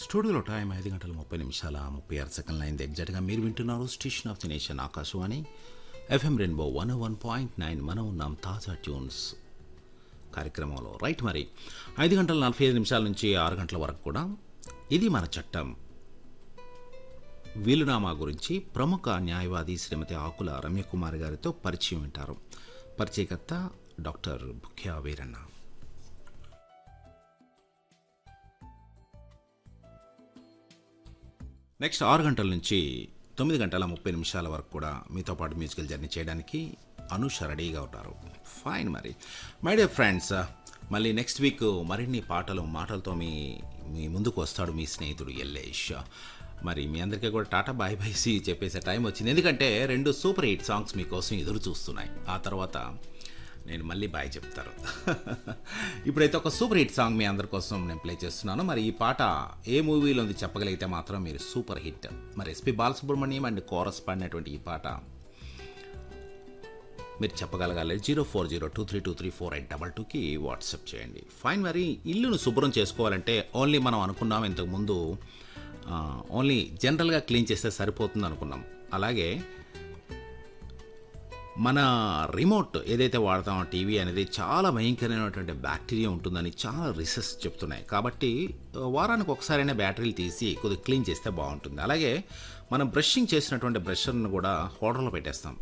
స్టూడియోలో టైం ఐదు గంటల ముప్పై నిమిషాల ముప్పై ఆరు సెకండ్ల అయింది ఎగ్జాక్ట్గా మీరు వింటున్నారు station of the nation Akashvani FM rainbow one one point nine మనం ఉన్నాం తాజా ట్యూన్స్ కార్యక్రమంలో రైట్ మరి ఐదు గంటల నలభై ఐదు నిమిషాల నుంచి ఆరు గంటల వరకు కూడా ఇది మన చట్టం వీలునామా గురించి ప్రముఖ న్యాయవాది శ్రీమతి ఆకుల రమ్యకుమారి గారితో పరిచయం వింటారు పరిచయకర్త డాక్టర్ బుఖ్యా వీరన్న నెక్స్ట్ ఆరు గంటల నుంచి తొమ్మిది గంటల ముప్పై నిమిషాల వరకు కూడా మీతో పాటు మ్యూజికల్ జర్నీ చేయడానికి అనుష రెడీగా ఉంటారు ఫైన్ మరి మై డియర్ ఫ్రెండ్స్ మళ్ళీ నెక్స్ట్ వీక్ మరిన్ని పాటలు మాటలతో మీ మీ ముందుకు వస్తాడు మీ స్నేహితుడు ఎల్లేష్ మరి మీ అందరికీ కూడా టాటా బాయ్ బాయ్ సి చెప్పేసే టైం వచ్చింది ఎందుకంటే రెండు సూపర్ హిట్ సాంగ్స్ మీకోసం ఎదురు చూస్తున్నాయి ఆ తర్వాత నేను మళ్ళీ బాయ్ చెప్తారు ఇప్పుడైతే ఒక సూపర్ హిట్ సాంగ్ మీ అందరి కోసం నేను ప్లే చేస్తున్నాను మరి ఈ పాట ఏ మూవీలో ఉంది చెప్పగలిగితే మాత్రం మీరు సూపర్ హిట్ మరి ఎస్పి బాలసుబ్రహ్మణ్యం అండ్ కోరస్ పాడినటువంటి ఈ పాట మీరు చెప్పగలగాలి zero four zero two three two three four eight double టూకి వాట్సాప్ చేయండి ఫైన్ మరి ఇల్లును శుభ్రం చేసుకోవాలంటే ఓన్లీ మనం అనుకున్నాం ఇంతకుముందు ఆ, ఓన్లీ జనరల్గా క్లీన్ చేస్తే సరిపోతుంది అనుకున్నాం అలాగే మన రిమోట్ ఏదైతే వాడతామో టీవీ అనేది చాలా భయంకరమైనటువంటి బ్యాక్టీరియా ఉంటుందని చాలా రీసెర్చ్ చెప్తున్నాయి కాబట్టి ఆ, వారానికి ఒకసారైనా బ్యాటరీలు తీసి కొద్దిగా క్లీన్ చేస్తే బాగుంటుంది అలాగే మనం బ్రషింగ్ చేసినటువంటి బ్రషర్ను కూడా హోటల్లో పెట్టేస్తాం